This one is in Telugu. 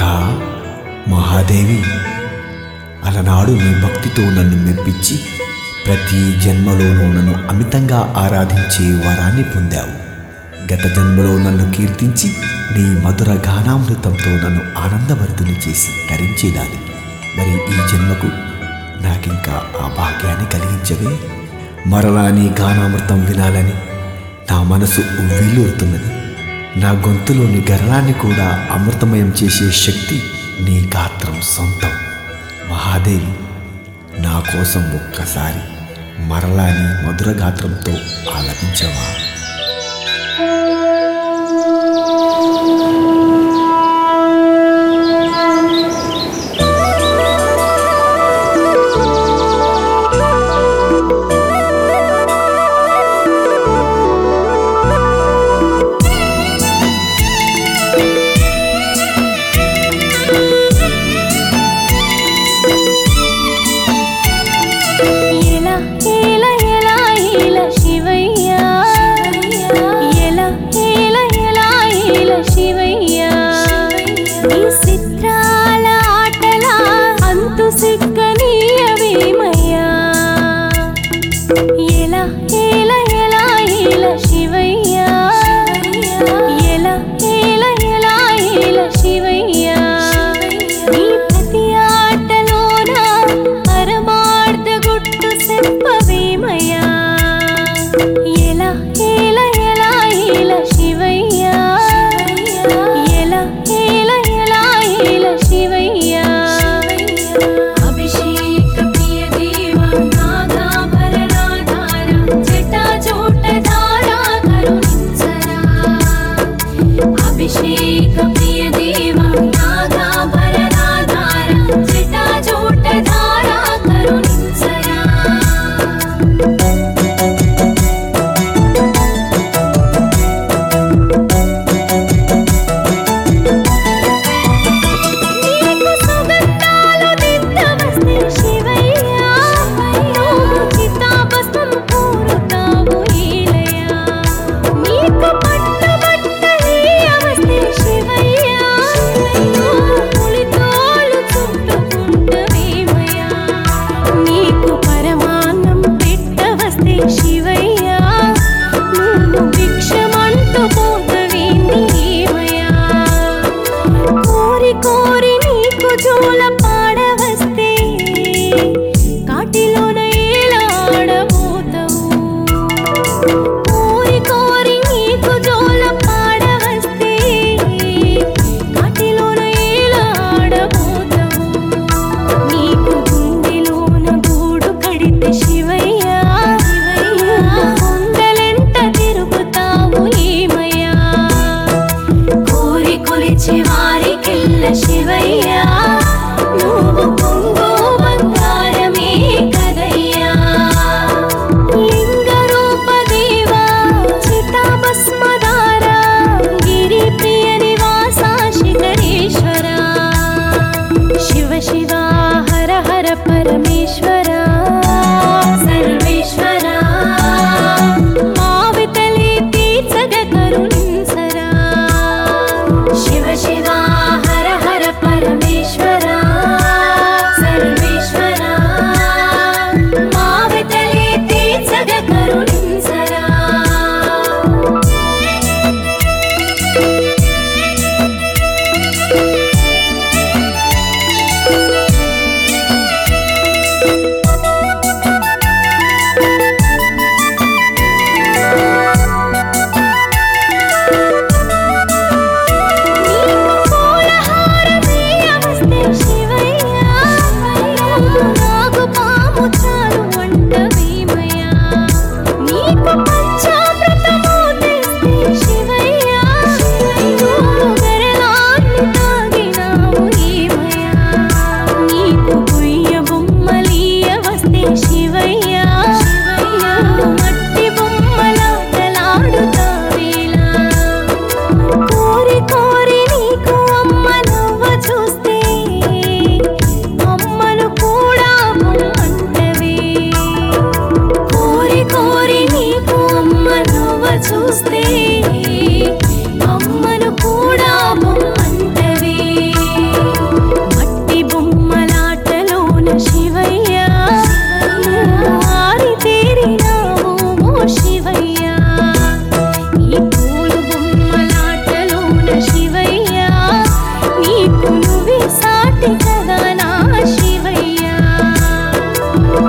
ఆహా మహాదేవి అలనాడు నీ భక్తితో నన్ను మెప్పించి ప్రతి జన్మలోనూ నన్ను అమితంగా ఆరాధించే వరాన్ని పొందావు గత జన్మలో నన్ను కీర్తించి నీ మధుర గానామృతంతో నన్ను ఆనందభరితుని చేసి తరించేదాన్ని మరి ఈ జన్మకు నాకింకా ఆ భాగ్యాన్ని కలిగించవే మరలా నీ గానామృతం వినాలని నా మనసు ఉవ్విల్లురుతున్నది నా గొంతులోని గరళాన్ని కూడా అమృతమయం చేసే శక్తి నీ గాత్రం సొంతం మహాదేవి నా కోసం ఒక్కసారి మరలా నీ మధుర గాత్రంతో ఆలపించవా ఎలా ఎలా ఎలా ఎలా శివయ్య ఎలా ఎలా ఎలా ఎలా శివయ్య ఈ చిత్రాల ఆటల అంతు సిక్కనీయవేమయ్యా ఎలా ఎలా ఎలా ఎలా శివయ్య ఎలా ఎలా ఎలా ఎలా శివయ్య నీ ప్రతి ఆటలోన పరమార్థ గుట్టు చెప్పవేమయ్యా ఎలా ఎలా ఎలా ఎలా శివయ్య ఎలా ఎలా ఎలా ఎలా శివయ్య అభిషేక ప్రియ దేవ నాగాభరణాధార జటాజూటధార కరుణించరా అభిషేక ప్రియ దేవ నాగాభరణాధార జటాజూటధార కరుణించరా నీకు సుగంధాలు దిద్దవస్తే శివయ్య నువ్వు చితాభస్మం కోరుతావు ఈలయ నీకు పట్టబట్టలేయవస్తే శివయ్య నువ్వు పులితోలు చుట్టుకుంటవేమయ్యా నీకు పరమాన్నం పెట్టవస్తే శివయ్య నువ్వు భిక్షమంటూ పోతవి నీవయ్యా కోరి కోరి నీకు జోల పాడవస్తే కాటిలోన ఏలాడబోతావు కోరి కోరి నీకు జోల పాడవస్తే కాటిలోన ఏలాడబోతావు నీకు గుండెలోన గూడు కడితే శివయ్య కొండలెంట తిరుగుతావు ఏమయ్యా కోరి కొలిచి వారికెల్ల శివయ్య నువ్వు కొంగు బంగారమే కదయ్యా లింగ రూప దేవా చితాభస్మధార గిరి ప్రియ నివాస శిఖరేశ్వర శివ శివ హర హర పరమేశ్వర సర్వేశ్వర మావితలే తీర్చగ కరుణించరా శివ శివ హర హర పరమేశ్వర సర్వేశ్వర మావితలే తీర్చగ కరుణించరా నాగు పాము చాలు వంట భీమయ్యా నీకు పంచామృతము తెస్తే శివయ్యా నువ్వు గరళాన్ని తాగినావు ఏమయ్యా నీకు పొయ్య బొమ్మలీయ వస్తే శివయ్యా నువ్వు మట్టి బొమ్మలాటలాడుతావేలా కోరి కోరి నీకు అమ్మ నవ్వ చూస్తే అమ్మను కూడా బొమ్మంటవే కోరి కోరి నీకు అమ్మ నవ్వ చూస్తే అమ్మను కూడా బొమ్మంటవే ఆ